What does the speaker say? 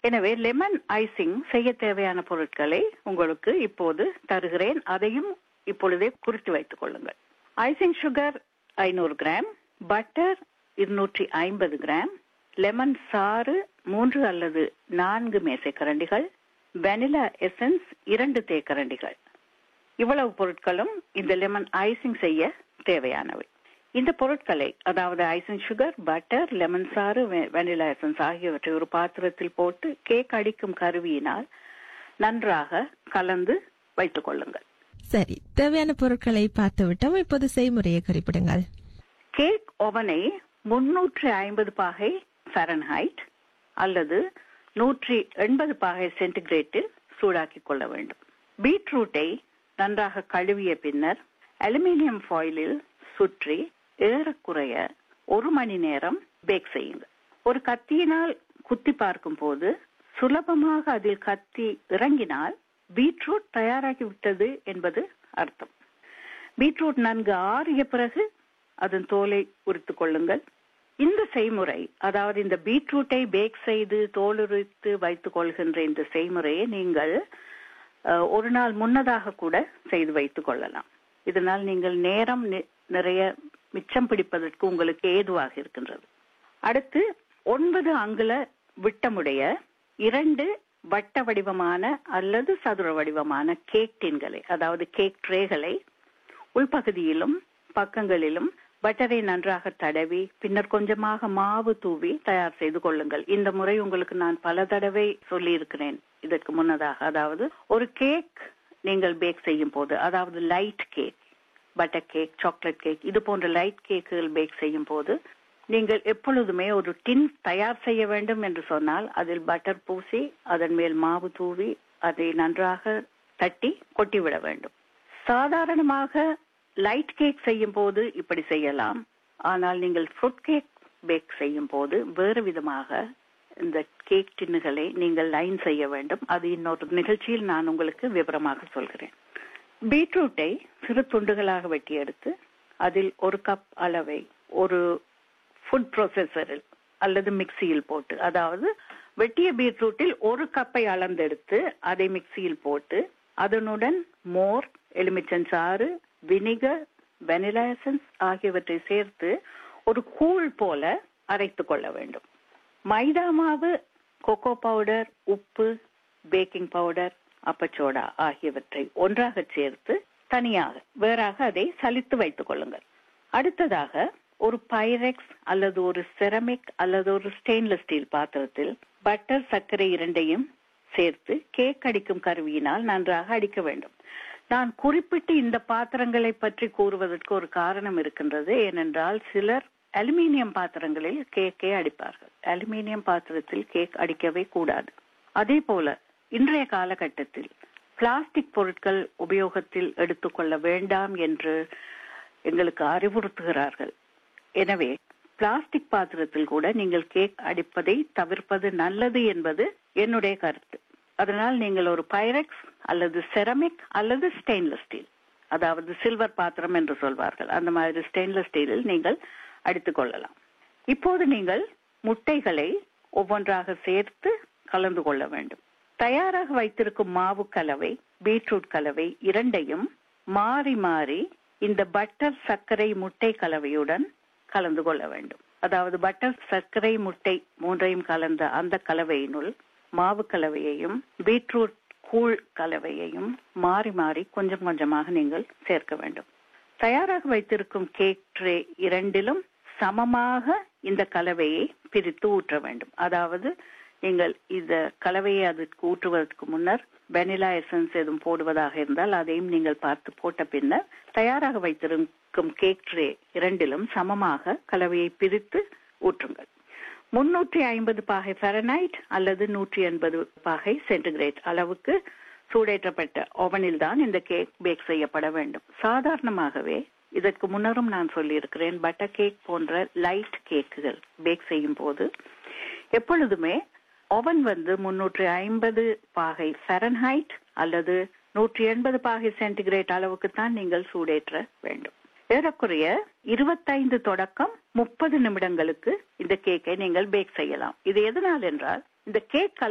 எனவே lemon icing செய்ய தேவையான பொருட்களை உங்களுக்கு இப்போது தருகிறேன் அதையும் இப்பொழுதே குறித்து வைத்துக் கொள்ளுங்கள் ஐசிங் சுகர் ஐநூறு கிராம் பட்டர் இருநூற்றி ஐம்பது கிராம் லெமன் சாறு மூன்று அல்லது நான்கு மேசைக்கரண்டிகள் வெனிலா எசன்ஸ் இரண்டு தேக்கரண்டிகள் இவ்வளவு பொருட்களும் இந்த லெமன் ஐசிங் செய்ய தேவையானவை இந்த பொருட்களை அதாவது ஐசிங் சுகர் பட்டர் லெமன் சாறு வெனிலா எசன்ஸ் ஆகியவற்றை ஒரு பாத்திரத்தில் போட்டு கேக் அடிக்கும் கருவியினால் நன்றாக கலந்து வைத்துக் கொள்ளுங்கள் சரி தேவையான பொருட்களை பார்த்து விட்டோம் இப்போது செய்முறையை குறிப்பிடுங்கள் கேக் ஓவனை முன்னூற்றி ஐம்பது பாகை ஃபரன்ஹைட் அல்லது நூற்றி எண்பது பாகை சென்டிகிரேட்டில் சூடாக்கிக் கொள்ள வேண்டும் பீட்ரூட்டை நன்றாக கழுவிய பின்னர் அலுமினியம் ஃபாயிலில் சுற்றி ஏறக்குறைய ஒரு மணி நேரம் பேக் செய்யுங்கள் ஒரு கத்தியினால் குத்தி பார்க்கும் போது சுலபமாக அதில் கத்தி இறங்கினால் பீட்ரூட் தயாராகி விட்டது என்பது அர்த்தம் பீட்ரூட் நன்கு ஆறிய பிறகு அதன் தோலை உரித்துக் கொள்ளுங்கள் இந்த செய்முறை அதாவது இந்த பீட்ரூட்டை பேக் செய்து தோலுரித்து வைத்துக் கொள்கின்ற இந்த செய்முறையை நீங்கள் ஒரு நாள் முன்னதாக கூட செய்து வைத்துக் கொள்ளலாம் இதனால் நீங்கள் நேரம் நிறைய மிச்சம் பிடிப்பதற்கு உங்களுக்கு ஏதுவாக இருக்கின்றது அடுத்து ஒன்பது அங்குல விட்டமுடைய இரண்டு வட்ட வடிவமான அல்லது சதுர வடிவமான கேக் டின்களை அதாவது கேக் ட்ரேகளை உள்பகுதியிலும் பக்கங்களிலும் பட்டரை நன்றாக தடவி பின்னர் கொஞ்சமாக மாவு தூவி தயார் செய்து கொள்ளுங்கள் இந்த முறை உங்களுக்கு நான் பல தடவை சொல்லி இருக்கிறேன் இதற்கு முன்னதாக அதாவது ஒரு கேக் நீங்கள் பேக் செய்யும் போது அதாவது light cake butter cake chocolate cake இது போன்ற லைட் கேக்குகள் பேக் செய்யும் போது நீங்கள் எப்பொழுதுமே ஒரு டின் தயார் செய்ய வேண்டும் என்று சொன்னால் அதில் பட்டர் பூசி அதன் மேல் மாவு தூவி அதை நன்றாக தட்டி கொட்டிவிட வேண்டும் சாதாரணமாக லைட் கேக் செய்யும் போது இப்படி செய்யலாம் ஆனால் நீங்கள் ஃப்ரூட் கேக் பேக் செய்யும் போது வேறு விதமாக இந்த கேக் டின்னுகளை நீங்கள் லைன் செய்ய வேண்டும் அது இன்னொரு நிகழ்ச்சியில் நான் உங்களுக்கு விவரமாக சொல்கிறேன் பீட்ரூட்டை சிறு துண்டுகளாக வெட்டி எடுத்து அதில் ஒரு கப் அளவை ஒரு ஃபுட் ப்ரொசஸரில் அல்லது மிக்சியில் போட்டு அதாவது வெட்டிய பீட்ரூட்டில் ஒரு கப்பை அளந்தெடுத்து அதை மிக்சியில் போட்டு அதனுடன் மோர் எலுமிச்சஞ்சாறு வினிகர் வெனிலா எசன்ஸ் ஆகியவற்றை சேர்த்து ஒரு கூழ் போல அரைத்து கொள்ள வேண்டும் மைதா மாவு கொக்கோ பவுடர் உப்பு பேக்கிங் பவுடர் அப்பச்சோடா ஆகியவற்றை ஒன்றாக சேர்த்து தனியாக வேறாக அதை சலித்து வைத்துக் கொள்ளுங்கள் அடுத்ததாக ஒரு பைரெக்ஸ் அல்லது ஒரு செரமிக் அல்லது ஒரு ஸ்டெயின்லெஸ் ஸ்டீல் பாத்திரத்தில் பட்டர் சர்க்கரை இரண்டையும் சேர்த்து கேக் அடிக்கும் கருவியினால் நன்றாக அடிக்க வேண்டும் நான் குறிப்பிட்டு இந்த பாத்திரங்களை பற்றி கூறுவதற்கு ஒரு காரணம் இருக்கின்றது ஏனென்றால் சிலர் அலுமினியம் பாத்திரங்களில் கேக்கே அடிப்பார்கள் அலுமினியம் பாத்திரத்தில் கேக் அடிக்கவே கூடாது அதே போல இன்றைய காலகட்டத்தில் பிளாஸ்டிக் பொருட்கள் உபயோகத்தில் எடுத்துக்கொள்ள வேண்டாம் என்று எங்களுக்கு அறிவுறுத்துகிறார்கள் எனவே பிளாஸ்டிக் பாத்திரத்தில் கூட நீங்கள் கேக் அடிப்பதை தவிர்ப்பது நல்லது என்பது என்னுடைய கருத்து அதனால் நீங்கள் ஒரு பைரெக்ஸ் அல்லது செரமிக் அல்லது ஸ்டெயின்லெஸ் ஸ்டீல் அதாவது சில்வர் பாத்திரம் என்று சொல்வார்கள் அந்த மாதிரி ஸ்டெயின்லெஸ் ஸ்டீலில் நீங்கள் அடித்துக் கொள்ளலாம் இப்போது நீங்கள் முட்டைகளை ஒவ்வொன்றாக சேர்த்து கலந்து கொள்ள வேண்டும் தயாராக வைத்திருக்கும் மாவு கலவை பீட்ரூட் கலவை இரண்டையும் மாறி மாறி இந்த பட்டர் சர்க்கரை முட்டை கலவையுடன் கலந்து கொள்ள வேண்டும் அதாவது பட்டர் சர்க்கரை முட்டை மூன்றையும் கலந்த அந்த கலவையினுள் மாவு கலவையையும் பீட்ரூட் கூழ் கலவையையும் மாறி மாறி கொஞ்சம் கொஞ்சமாக நீங்கள் சேர்க்க வேண்டும் தயாராக வைத்திருக்கும் கேக் ட்ரே இரண்டிலும் சமமாக இந்த கலவையை பிரித்து ஊற்ற வேண்டும் அதாவது நீங்கள் இந்த கலவையை அதற்கு ஊற்றுவதற்கு முன்னர் வெனிலா எசன்ஸ் எதுவும் போடுவதாக இருந்தால் அதையும் நீங்கள் பார்த்து போட்ட பின்னர் தயாராக வைத்திருக்கும் கேக் ட்ரே இரண்டிலும் சமமாக கலவையை பிரித்து ஊற்றுங்கள் முன்னூற்றி ஐம்பது பாகை ஃபெரனைட் அல்லது நூற்றி எண்பது பாகை சென்டிகிரேட் அளவுக்கு சூடேற்றப்பட்ட ஓவனில் தான் இந்த கேக் பேக் செய்யப்பட வேண்டும் சாதாரணமாகவே இதற்கு முன்னரும் நான் சொல்லியிருக்கிறேன் பட்டர் கேக் போன்ற லைட் கேக்குகள் பேக் செய்யும் போது எப்பொழுதுமே ஓவன் வந்து முன்னூற்றி ஐம்பது பாகை ஃபெரன்ஹைட் அல்லது நூற்றி எண்பது பாகை சென்டிகிரேட் அளவுக்கு தான் நீங்கள் சூடேற்ற வேண்டும் ஏறக்குறைய இருபத்தைந்து தொடக்கம் முப்பது நிமிடங்களுக்கு இந்த கேக்கை நீங்கள் பேக் செய்யலாம் இது எதனால் என்றால் இந்த கேக்